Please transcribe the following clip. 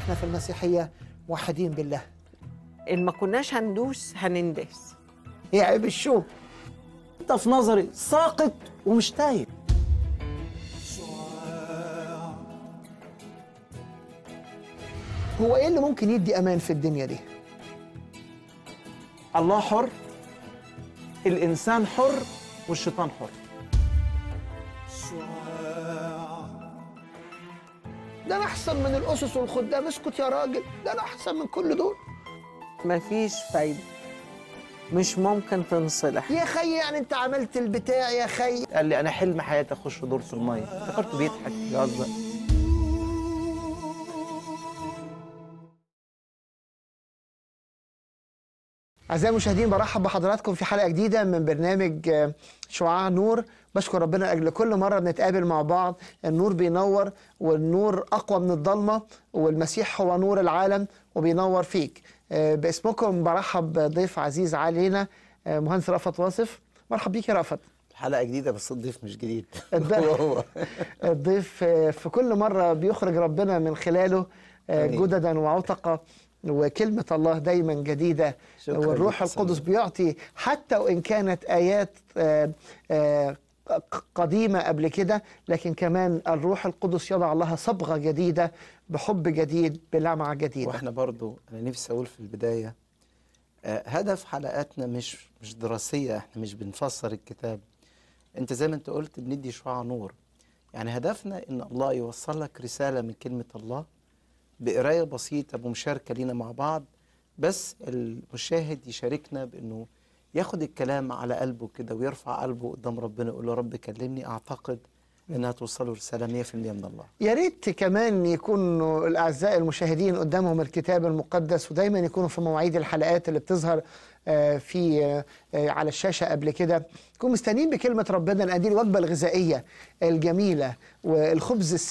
احنا في المسيحيه موحدين بالله إن ما كناش هندوس هنندس هي عيب الشوم انت في نظري ساقط ومش تايه هو ايه اللي ممكن يدي امان في الدنيا دي الله حر الانسان حر والشيطان حر ده انا احسن من الاسس والخدام اسكت يا راجل ده انا احسن من كل دول مفيش فايدة مش ممكن تنصلح يا خي يعني انت عملت البتاع يا خي قال لي انا حلم حياتي اخش دور في الميه افتكرته بيضحك بيهزر أعزائي المشاهدين برحب بحضراتكم في حلقة جديدة من برنامج آه، شعاع نور بشكر ربنا أجل كل مرة بنتقابل مع بعض النور بينور والنور أقوى من الضلمة والمسيح هو نور العالم وبينور فيك آه، باسمكم برحب ضيف عزيز علينا آه، مهندس رأفت واصف مرحب بيك يا رأفت حلقة جديدة بس الضيف مش جديد الضيف- هو الضيف آه، في كل مرة بيخرج ربنا من خلاله آه، آمين. جددا وعتقة وكلمة الله دايما جديدة شكراً والروح لك، القدس سلام. بيعطي حتى وإن كانت آيات آه، آه، ق- قديمة قبل كده لكن كمان الروح القدس يضع لها صبغة جديدة بحب جديد بلمعة جديدة واحنا برضو انا نفسي اقول في البداية آه، هدف حلقاتنا مش مش دراسية احنا مش بنفسر الكتاب انت زي ما انت قلت بندي شعاع نور يعني هدفنا ان الله يوصل لك رسالة من كلمة الله بقراية بسيطة بمشاركة لينا مع بعض بس المشاهد يشاركنا بانه ياخد الكلام على قلبه كده ويرفع قلبه قدام ربنا يقول له رب كلمني اعتقد انها توصله رسالة 100% من الله يا ريت كمان يكونوا الاعزاء المشاهدين قدامهم الكتاب المقدس ودايما يكونوا في مواعيد الحلقات اللي بتظهر آه، في آه، آه، على الشاشه قبل كده يكونوا مستنيين بكلمه ربنا لان دي الوجبه الغذائيه الجميله والخبز